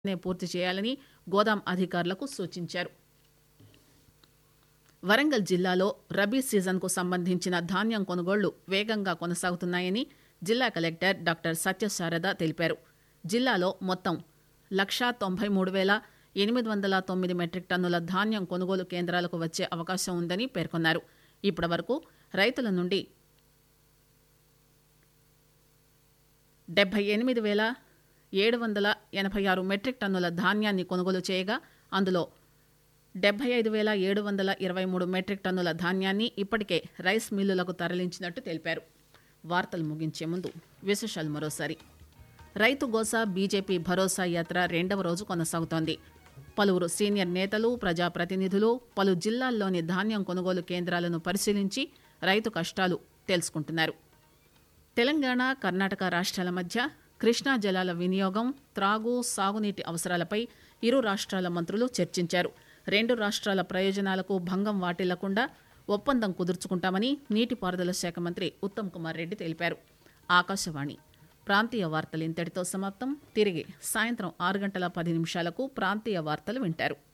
నే పూర్తి చేయాలని గోదాం అధికారులకు సూచించారు వరంగల్ జిల్లాలో రబీ సీజన్కు సంబంధించిన ధాన్యం కొనుగోళ్లు వేగంగా కొనసాగుతున్నాయని జిల్లా కలెక్టర్ డాక్టర్ సత్యశారద తెలిపారు జిల్లాలో మొత్తం లక్షా తొంభై మూడు వేల ఎనిమిది వందల తొమ్మిది మెట్రిక్ టన్నుల ధాన్యం కొనుగోలు కేంద్రాలకు వచ్చే అవకాశం ఉందని పేర్కొన్నారు ఇప్పటి వరకు రైతుల నుండి డెబ్బై ఎనిమిది వేల ఏడు వందల ఎనభై ఆరు మెట్రిక్ టన్నుల ధాన్యాన్ని కొనుగోలు చేయగా అందులో డెబ్బై ఐదు వేల ఏడు వందల ఇరవై మూడు మెట్రిక్ టన్నుల ధాన్యాన్ని ఇప్పటికే రైస్ మిల్లులకు తరలించినట్టు తెలిపారు వార్తలు ముగించే ముందు విశేషాలు మరోసారి రైతు గోసా బీజేపీ భరోసా యాత్ర రెండవ రోజు కొనసాగుతోంది పలువురు సీనియర్ నేతలు ప్రజాప్రతినిధులు పలు జిల్లాల్లోని ధాన్యం కొనుగోలు కేంద్రాలను పరిశీలించి రైతు కష్టాలు తెలుసుకుంటున్నారు తెలంగాణ కర్ణాటక రాష్ట్రాల మధ్య కృష్ణా జలాల వినియోగం త్రాగు సాగునీటి అవసరాలపై ఇరు రాష్ట్రాల మంత్రులు చర్చించారు రెండు రాష్ట్రాల ప్రయోజనాలకు భంగం వాటిల్లకుండా ఒప్పందం కుదుర్చుకుంటామని నీటిపారుదల శాఖ మంత్రి ఉత్తమ్ కుమార్ రెడ్డి తెలిపారు ఆకాశవాణి ప్రాంతీయ వార్తలు ఇంతటితో సమాప్తం తిరిగి సాయంత్రం ఆరు గంటల పది నిమిషాలకు ప్రాంతీయ వార్తలు వింటారు